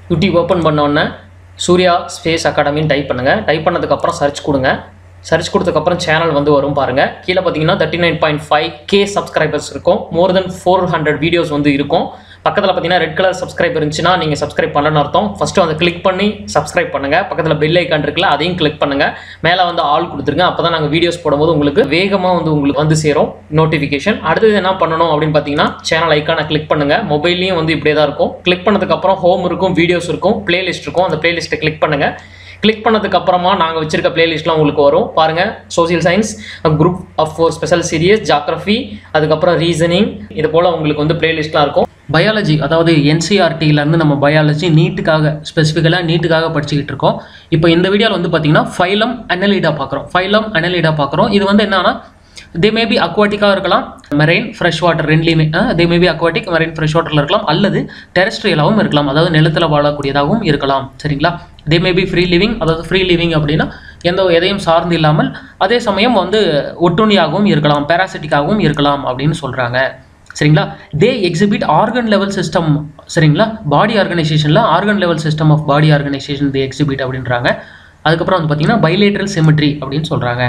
YouTube open பண்ணோன்னே Surya space அகாடமின்னு type பண்ணுங்கள் டைப் பண்ணதுக்கப்புறம் சர்ச் கொடுங்க சர்ச் கொடுத்ததுக்கப்புறம் சேனல் வந்து வரும் பாருங்கள் கீழே பார்த்தீங்கன்னா thirty nine point five K subscribers இருக்கும் more than four hundred videos வந்து இருக்கும் பக்கத்தில் பார்த்தீங்கன்னா ரெட் கலர் சப்ஸ்கிரைப் இருந்துச்சுன்னா நீங்கள் சப்ஸ்கிரைப் பண்ணணும்னு அர்த்தம் ஃபஸ்ட்டு அதை கிளிக் பண்ணி சப்ஸ்கிரைப் பண்ணுங்கள் பக்கத்தில் பெல் ஐக்கான் இருக்குல்ல அதையும் கிளிக் பண்ணுங்கள் மேலே வந்து ஆல் கொடுத்துருங்க அப்போ தான் நாங்கள் வீடியோஸ் போடும்போது உங்களுக்கு வேகமாக வந்து உங்களுக்கு வந்து சேரும் நோட்டிஃபிகேஷன் அடுத்தது என்ன பண்ணணும் அப்படின்னு பார்த்தீங்கன்னா சேனல் ஐக்கானை கிளிக் பண்ணுங்கள் மொபைல்லையும் வந்து இப்படியே தான் இருக்கும் கிளிக் பண்ணதுக்கப்புறம் ஹோம் இருக்கும் வீடியோஸ் இருக்கும் பிளேலிஸ்ட் இருக்கும் அந்த பிளேலிஸ்ட்டை கிளிக் பண்ணுங்கள் கிளிக் பண்ணதுக்கு அப்புறமா நாங்கள் வச்சிருக்க பிளேலிஸ்ட்லாம் உங்களுக்கு வரும் பாருங்கள் social science group of four special series geography அதுக்கப்புறம் ரீசனிங் இது போல் உங்களுக்கு வந்து பிளேலிஸ்ட்லாம் இருக்கும் பயாலஜி அதாவது என்சிஆர்டியிலேருந்து நம்ம பயாலஜி நீட்டுக்காக ஸ்பெசிஃபிக்கலாக நீட்டுக்காக படிச்சுக்கிட்டு இருக்கோம் இப்போ இந்த வீடியோவில் வந்து பார்த்தீங்கன்னா ஃபைலம் அனலிடா பார்க்குறோம் ஃபைலம் அனலிடா பார்க்குறோம் இது வந்து என்னன்னா தே மேபி அக்வாட்டிக்காக இருக்கலாம் மெரைன் ஃப்ரெஷ் வாட்டர் ரெண்டுலேயுமே they maybe aquatic marine fresh வாட்டரில் இருக்கலாம் அல்லது டெரஸ்ட்ரியலாகவும் இருக்கலாம் அதாவது நிலத்தில் வாழக்கூடியதாகவும் இருக்கலாம் சரிங்களா தே மேபி ஃப்ரீ லிவிங் அதாவது ஃப்ரீ லிவிங் அப்படின்னா எந்த எதையும் சார்ந்து இல்லாமல் அதே சமயம் வந்து ஒட்டுண்ணியாகவும் இருக்கலாம் பேராசிட்டிக்காகவும் இருக்கலாம் அப்படின்னு சொல்கிறாங்க சரிங்களா they exhibit organ level system சரிங்களா பாடி ஆர்கனைசேஷனில் organ level system of body organisation they exhibit அப்படின்றாங்க அதுக்கப்புறம் வந்து பார்த்தீங்கன்னா பைலேட்ரல் சிமெட்ரி அப்படின்னு சொல்கிறாங்க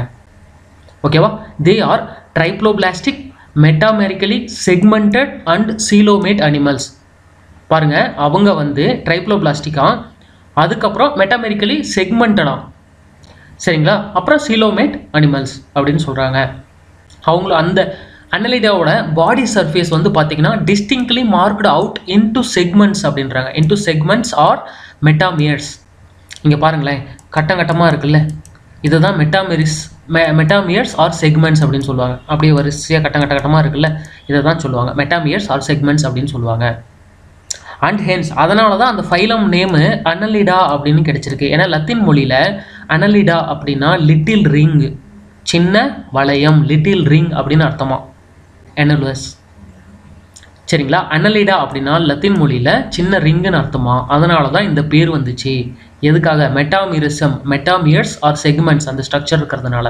ஓகேவா they are triploblastic metamerically segmented and coelomate animals பாருங்க அவங்க வந்து ட்ரைப்ளோபிளாஸ்டிக்கா அதுக்கப்புறம் மெட்டாமெரிக்கலி செக்மெண்டடா சரிங்களா அப்புறம் சீலோமேட் அனிமல்ஸ் அப்படின்னு சொல்கிறாங்க அவங்கள அந்த அனலிடாவோட பாடி சர்ஃபேஸ் வந்து பார்த்தீங்கன்னா distinctly marked out into segments அப்படின்றாங்க இன்டு செக்மெண்ட்ஸ் ஆர் மெட்டாமியர்ஸ் இங்கே பாருங்களேன் கட்டம் கட்டமாக இருக்குல்ல இதுதான் மெட்டாமெரிஸ் மெ மெட்டாமியர்ஸ் ஆர் செக்மெண்ட்ஸ் அப்படின்னு சொல்லுவாங்க அப்படியே வரிசையாக கட்டம் கட்ட கட்டமாக இருக்குல்ல இதை தான் சொல்லுவாங்க மெட்டாமியர்ஸ் ஆர் செக்மெண்ட்ஸ் அப்படின்னு சொல்லுவாங்க அண்ட் ஹென்ஸ் அதனால தான் அந்த ஃபைலம் நேமு அனலிடா அப்படின்னு கிடைச்சிருக்கு ஏன்னா லத்தீன் மொழியில் அனலிடா அப்படின்னா லிட்டில் ரிங் சின்ன வளையம் லிட்டில் ரிங் அப்படின்னு அர்த்தமா எனலுவஸ் சரிங்களா அனலிடா அப்படின்னா லத்தீன் மொழியில் சின்ன ரிங்குன்னு அர்த்தமா அதனால தான் இந்த பேர் வந்துச்சு எதுக்காக மெட்டாமிரிசம் மெட்டாமியர்ஸ் ஆர் செக்மெண்ட்ஸ் அந்த ஸ்ட்ரக்சர் இருக்கிறதுனால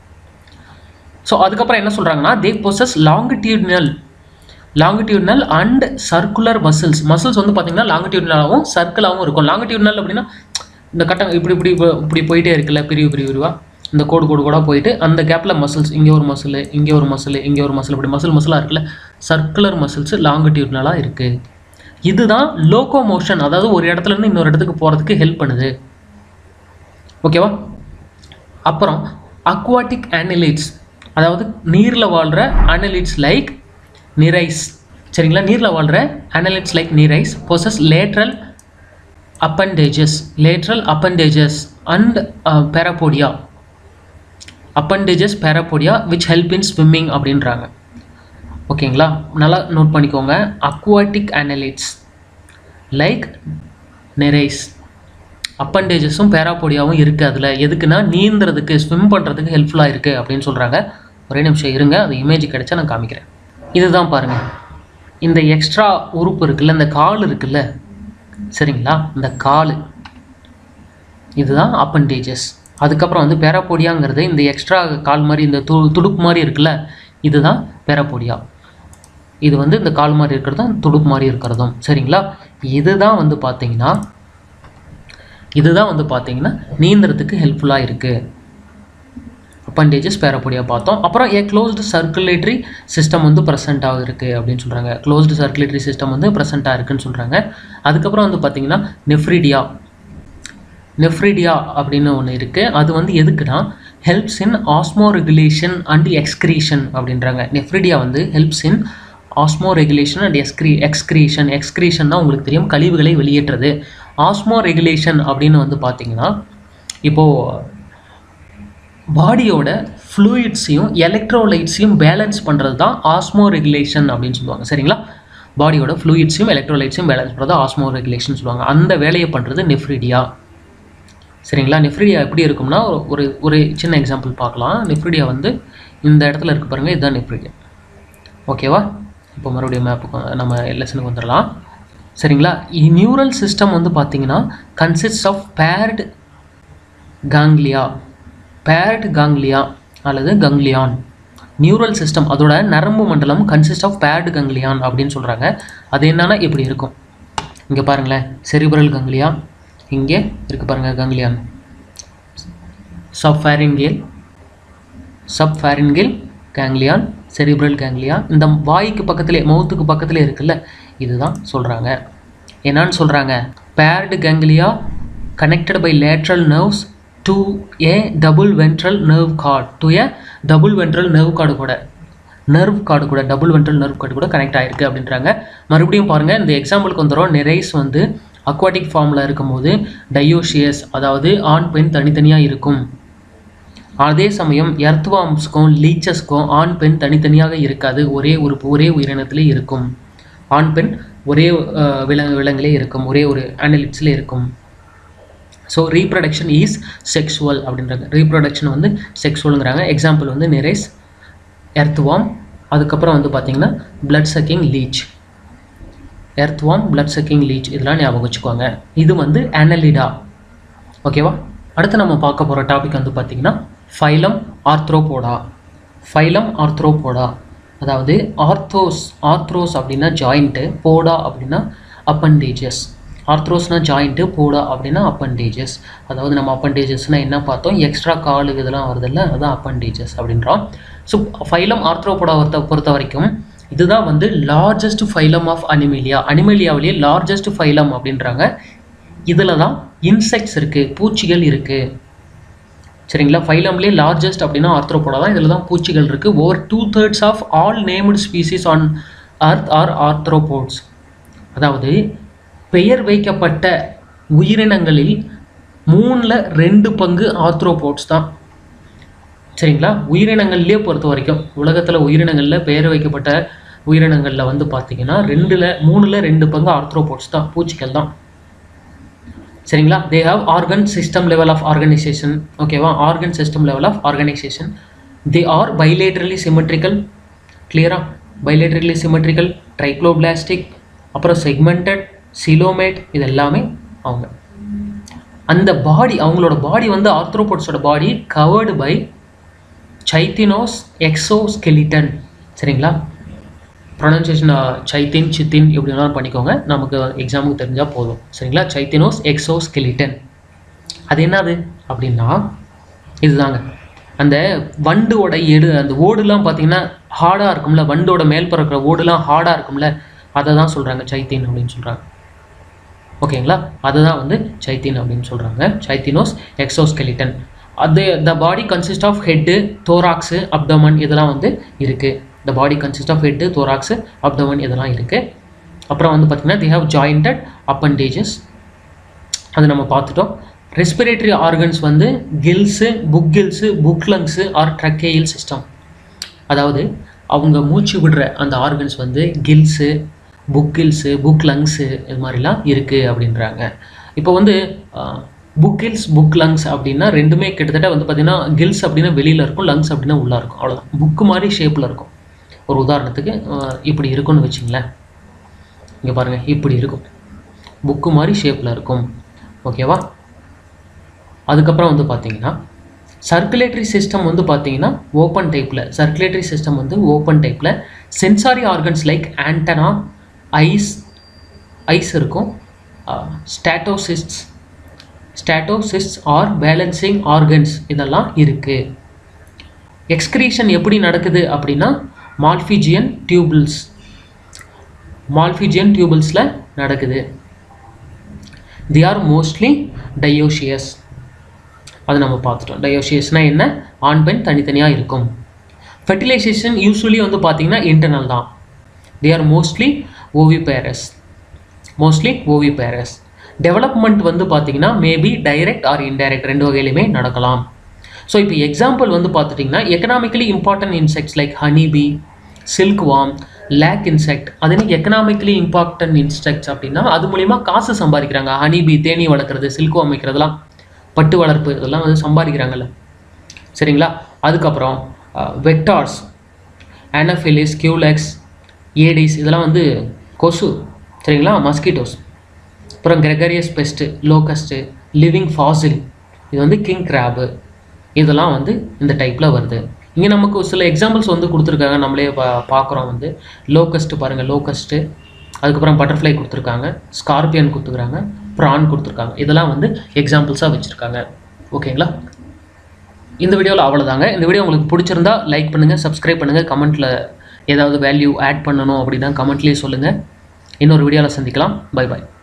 ஸோ அதுக்கப்புறம் என்ன சொல்கிறாங்கன்னா they possess longitudinal longitudinal and circular muscles muscles வந்து பார்த்தீங்கன்னா லாங்கிடியூட்னலாகவும் சர்க்கிளாகவும் இருக்கும் லாங்கிடியூட்னல் அப்படின்னா இந்த கட்டம் இப்படி இப்படி இப்படி போயிட்டே இருக்குல்ல பிரிவு பிரிவு பிரிவா இந்த கோடு கோடு கூட போயிட்டு அந்த கேப்பில் மசில்ஸ் இங்கே ஒரு மசில் இங்கே ஒரு மசில் இங்கே ஒரு மசில் இப்படி மசில் மசிலாக இருக்குல்ல சர்க்குலர் மசில்ஸ் லாங்கிடியூட்னலாக இருக்குது இதுதான் லோகோ மோஷன் அதாவது ஒரு இடத்துல இருந்து இன்னொரு இடத்துக்கு போகிறதுக்கு ஹெல்ப் பண்ணுது ஓகேவா அப்புறம் அக்வாட்டிக் ஆனிலைட்ஸ் அதாவது நீரில் வாழ்கிற அனலிட்ஸ் லைக் நிரைஸ் சரிங்களா நீரில் வாழ்கிற annelids like Nereis possess lateral appendages lateral appendages and parapodia appendages parapodia which help in swimming அப்படின்றாங்க ஓகேங்களா நல்லா நோட் பண்ணிக்கோங்க அக்வாட்டிக் அனலிட்ஸ் லைக் நெரைஸ் அப்பண்டேஜஸும் பேராப்போடியாவும் இருக்குது அதில் எதுக்குன்னா நீந்துறதுக்கு ஸ்விம் பண்ணுறதுக்கு ஹெல்ப்ஃபுல்லாக இருக்குது அப்படின்னு சொல்கிறாங்க ஒரே நிமிஷம் இருங்க அது இமேஜ் கிடைச்சா நான் காமிக்கிறேன் இதுதான் பாருங்கள் இந்த எக்ஸ்ட்ரா உறுப்பு இருக்குல்ல இந்த கால் இருக்குல்ல சரிங்களா இந்த கால் இதுதான் அப்பண்டேஜஸ் அதுக்கப்புறம் வந்து பேராப்போடியாங்கிறது இந்த எக்ஸ்ட்ரா கால் மாதிரி இந்த து துடுப்பு மாதிரி இருக்குல்ல இதுதான் பேராப்போடியா இது வந்து இந்த கால் மாதிரி இருக்கிறதும் துடுப்பு மாதிரி இருக்கிறதும் சரிங்களா இதுதான் வந்து பார்த்தீங்கன்னா இதுதான் வந்து பார்த்தீங்கன்னா நீந்துறதுக்கு ஹெல்ப்ஃபுல்லாக இருக்குது அப்பண்டேஜஸ் பேரப்படியாக பார்த்தோம் அப்புறம் ஏ க்ளோஸ்டு சர்க்குலேட்டரி சிஸ்டம் வந்து ப்ரெசண்ட்டாக இருக்குது அப்படின்னு சொல்கிறாங்க க்ளோஸ்டு சர்க்குலேட்டரி சிஸ்டம் வந்து ப்ரெசண்ட்டாக இருக்குன்னு சொல்கிறாங்க அதுக்கப்புறம் வந்து பார்த்தீங்கன்னா நெஃப்ரிடியா நெஃப்ரிடியா அப்படின்னு ஒன்று இருக்குது அது வந்து எதுக்குன்னா helps in osmoregulation and excretion அப்படின்றாங்க நெஃப்ரிடியா வந்து helps in osmoregulation and excre excretion எக்ஸ்க்ரீஷன்னா உங்களுக்கு தெரியும் கழிவுகளை வெளியேற்றுறது ஆஸ்மோ ரெகுலேஷன் அப்படின்னு வந்து பார்த்தீங்கன்னா இப்போது பாடியோட ஃப்ளூயிட்ஸையும் எலக்ட்ரோலைட்ஸையும் பேலன்ஸ் பண்ணுறது தான் ஆஸ்மோ ரெகுலேஷன் அப்படின்னு சொல்லுவாங்க சரிங்களா பாடியோட ஃப்ளூயிட்ஸையும் எலக்ட்ரோலைட்ஸையும் பேலன்ஸ் பண்ணுறது ஆஸ்மோ ரெகுலேஷன் சொல்லுவாங்க அந்த வேலையை பண்ணுறது நெஃப்ரிடியா சரிங்களா நெஃப்ரிடியா எப்படி இருக்கும்னா ஒரு- ஒரு ஒரு சின்ன எக்ஸாம்பிள் பார்க்கலாம் நெஃப்ரிடியா வந்து இந்த இடத்துல இருக்கு பாருங்கள் இதுதான் நெஃப்ரிடியா ஓகேவா இப்போ மறுபடியும் மேப்புக்கு நம்ம லெசனுக்கு வந்துடலாம் சரிங்களா நியூரல் சிஸ்டம் வந்து பார்த்தீங்கன்னா consist of paired ganglia paired ganglia அல்லது கங்லியான் நியூரல் சிஸ்டம் அதோட நரம்பு மண்டலம் கன்சிஸ்ட் ஆஃப் பேர்டு கங்லியான் அப்படின்னு சொல்கிறாங்க அது என்னன்னா இப்படி இருக்கும் இங்கே பாருங்களேன் செரிப்ரல் கங்லியா இங்கே இருக்குது பாருங்கள் ganglion subpharyngeal subpharyngeal ganglion cerebral ganglia இந்த வாய்க்கு பக்கத்துலேயே மவுத்துக்கு பக்கத்துலேயே இருக்குல்ல இதுதான் சொல்கிறாங்க என்னன்னு சொல்கிறாங்க paired ganglia connected by lateral nerves to a double ventral nerve cord to a double ventral nerve cord கூட நர்வ் கார்டு கூட டபுள் வென்ட்ரல் நர்வ் கார்டு கூட கனெக்ட் ஆகிருக்கு அப்படின்றாங்க மறுபடியும் பாருங்கள் இந்த எக்ஸாம்பிளுக்கு வந்துடும் நெரைஸ் வந்து அக்வாட்டிக் ஃபார்மில் இருக்கும்போது டயோஷியஸ் அதாவது ஆண் பெண் தனித்தனியாக இருக்கும் அதே சமயம் எர்த்வாம்ஸ்க்கும் லீச்சஸ்க்கும் ஆண் பெண் தனித்தனியாக இருக்காது ஒரே ஒரு ஒரே உயிரினத்திலே இருக்கும் ஆண் பெண் ஒரே அஹ், விலங்கு விலங்கிலே இருக்கும் ஒரே ஒரு அனலிட்ஸில் இருக்கும் ஸோ ரீப்ரொடக்ஷன் இஸ் செக்ஷுவல் அப்படின்றாங்க ரீப்ரொடக்ஷன் வந்து செக்ஷுவலுங்கிறாங்க எக்ஸாம்பிள் வந்து நெரேஸ் எர்த்வாம் அதுக்கப்புறம் வந்து பார்த்தீங்கன்னா blood sucking leech earthworm blood sucking leech இதெல்லாம் ஞாபகம் வச்சுக்கோங்க இது வந்து அனலிடா ஓகேவா அடுத்து நம்ம பார்க்க போகிற டாபிக் வந்து பார்த்தீங்கன்னா ஃபைலம் ஆர்த்ரோபோடா ஃபைலம் ஆர்த்ரோபோடா அதாவது ஆர்த்தோஸ் ஆர்த்ரோஸ் அப்படின்னா ஜாயிண்ட்டு போடா அப்படின்னா அப்பண்டேஜஸ் ஆர்த்ரோஸ்னா ஜாயிண்ட்டு போடா அப்படின்னா அப்பண்டேஜஸ் அதாவது நம்ம அப்பண்டேஜஸ்னால் என்ன பார்த்தோம் எக்ஸ்ட்ரா காலு இதெல்லாம் வருதுல்ல அதுதான் அப்பண்டேஜஸ் அப்படின்றோம் ஸோ ஃபைலம் ஆர்த்ரோபோடா பொறுத்த பொறுத்த வரைக்கும் இதுதான் வந்து லார்ஜஸ்ட் ஃபைலம் ஆஃப் அனிமேலியா அனிமேலியாவிலேயே லார்ஜஸ்ட் ஃபைலம் அப்படின்றாங்க இதில் தான் இன்செக்ட்ஸ் இருக்குது பூச்சிகள் இருக்குது சரிங்களா ஃபைலம்லேயே லார்ஜஸ்ட் அப்படின்னா ஆர்த்ரோபோடா தான் இதில் தான் பூச்சிகள் இருக்குது over two thirds of all named species on earth are arthropods அதாவது பெயர் வைக்கப்பட்ட உயிரினங்களில் மூணில் ரெண்டு பங்கு ஆர்த்ரோபோட்ஸ் தான் சரிங்களா உயிரினங்கள்லேயே பொறுத்த வரைக்கும் உலகத்தில் உயிரினங்களில் பெயர் வைக்கப்பட்ட உயிரினங்களில் வந்து பார்த்தீங்கன்னா ரெண்டில் மூணில் ரெண்டு பங்கு ஆர்த்ரோபோட்ஸ் தான் பூச்சிகள் தான் சரிங்களா they have organ system level of organisation ஓகேவா organ system level of organisation they are bilaterally symmetrical கிளியரா பைலேட்ரலி சிமெட்ரிக்கல் ட்ரைக்ளோபிளாஸ்டிக் அப்புறம் செக்மெண்டட் சிலோமேட் இது எல்லாமே அவங்க அந்த பாடி அவங்களோட பாடி வந்து ஆர்த்ரோபோட்ஸோட body covered by chitinous exoskeleton சரிங்களா ப்ரொனன்சியேஷன் சைத்தின் சித்தின் இப்படி வேணாலும் பண்ணிக்கோங்க நமக்கு எக்ஸாமுக்கு தெரிஞ்சால் போதும் சரிங்களா சைத்தினோஸ் எக்ஸோஸ்கெலிட்டன் அது என்னது அப்படின்னா இதுதாங்க அந்த வண்டோட எடு அந்த ஓடுலாம் பார்த்தீங்கன்னா ஹார்டாக இருக்கும்ல வண்டோட மேல் பறக்கிற ஓடுலாம் ஹார்டாக இருக்கும்ல அதை தான் சொல்கிறாங்க சைத்தின் அப்படின்னு சொல்கிறாங்க ஓகேங்களா அதுதான் வந்து சைத்தின் அப்படின்னு சொல்கிறாங்க சைத்தினோஸ் எக்ஸோஸ்கெலிட்டன் அது the body consist of head thorax abdomen இதெல்லாம் வந்து இருக்குது the body consist of head thorax abdomen இதெல்லாம் இருக்குது அப்புறம் வந்து பார்த்திங்கன்னா தி ஹாவ் ஜாயிண்டட் அப்பண்டேஜஸ் அது நம்ம பார்த்துட்டோம் ரெஸ்பிரேட்டரி ஆர்கன்ஸ் வந்து gills book gills book lungs are tracheal system அதாவது அவங்க மூச்சு விடுற அந்த ஆர்கன்ஸ் வந்து gills book gills book lungs இது மாதிரிலாம் இருக்குது அப்படின்றாங்க இப்போ வந்து புக் கில்ஸ் புக் லங்ஸ் அப்படின்னா ரெண்டுமே கிட்டத்தட்ட வந்து பார்த்திங்கன்னா கில்ஸ் அப்படின்னா வெளியில் இருக்கும் லங்ஸ் அப்படின்னா உள்ளே இருக்கும் அவ்வளோதான் புக்கு மாதிரி ஷேப்பில் இருக்கும் ஒரு உதாரணத்துக்கு அஹ், இப்படி இருக்கும்னு வச்சிங்களேன் இங்கே பாருங்கள் இப்படி இருக்கும் புக்கு மாதிரி ஷேப்பில் இருக்கும் ஓகேவா அதுக்கப்புறம் வந்து பார்த்தீங்கன்னா சர்க்குலேட்டரி சிஸ்டம் வந்து பார்த்தீங்கன்னா ஓப்பன் டைப்பில் சர்க்குலேட்டரி சிஸ்டம் வந்து ஓப்பன் டைப்பில் sensory organs like antennae eyes eyes இருக்கும் statocysts statocysts are balancing organs இதெல்லாம் இருக்குது எக்ஸ்கிரீஷன் எப்படி நடக்குது அப்படின்னா மால்ஃபிஜியன் டியூபிள்ஸ் மால்ஃபிஜியன் டியூபிள்ஸில் நடக்குது தி ஆர் மோஸ்ட்லி டயோஷியஸ் அது நம்ம பார்த்துட்டோம் டயோஷியஸ்னா என்ன ஆண் பெண் தனித்தனியாக இருக்கும் ஃபெர்டிலைசேஷன் யூஸ்வலி வந்து பார்த்தீங்கன்னா இன்டர்னல் தான் they are mostly oviparous mostly oviparous development வந்து பார்த்தீங்கன்னா மேபி டைரக்ட் ஆர் இன்டைரக்ட் ரெண்டு வகையிலுமே நடக்கலாம் ஸோ இப்போ எக்ஸாம்பிள் வந்து பார்த்துட்டிங்கன்னா economically important insects like honey bee silkworm lac insect அது என்ன எக்கனாமிக்கலி இம்பார்ட்டன்ட் இன்செக்ட்ஸ் அப்படின்னா அது மூலிமா காசு சம்பாதிக்கிறாங்க ஹனி பி தேனி வளர்க்குறது சில்க் வார்ம் வைக்கிறதுலாம் பட்டு வளர்ப்பு இதெல்லாம் வந்து சம்பாதிக்கிறாங்கல்ல சரிங்களா அதுக்கப்புறம் வெக்டார்ஸ் ஆனஃபிலிஸ் கியூலெக்ஸ் ஏடிஸ் இதெல்லாம் வந்து கொசு சரிங்களா மஸ்கிட்டோஸ் அப்புறம் gregarious pest locust living fossil இது வந்து கிங் கிராபு இதெல்லாம் வந்து இந்த டைப்பில் வருது இங்கே நமக்கு சில எக்ஸாம்பிள்ஸ் வந்து கொடுத்துருக்காங்க நம்மளே பா பார்க்குறோம் வந்து லோகஸ்ட்டு பாருங்கள் லோகஸ்ட்டு அதுக்கப்புறம் பட்டர்ஃப்ளை கொடுத்துருக்காங்க ஸ்கார்பியன் கொடுத்துருக்காங்க ப்ரான் கொடுத்துருக்காங்க இதெல்லாம் வந்து எக்ஸாம்பிள்ஸாக வச்சுருக்காங்க ஓகேங்களா இந்த வீடியோவில் அவ்வளோதாங்க இந்த வீடியோ உங்களுக்கு பிடிச்சிருந்தா லைக் பண்ணுங்கள் சப்ஸ்கிரைப் பண்ணுங்கள் கமெண்ட்டில் ஏதாவது வேல்யூ ஆட் பண்ணணும் அப்படின்னா கமெண்ட்லேயே சொல்லுங்கள் இன்னொரு வீடியோவில் சந்திக்கலாம் பை பாய்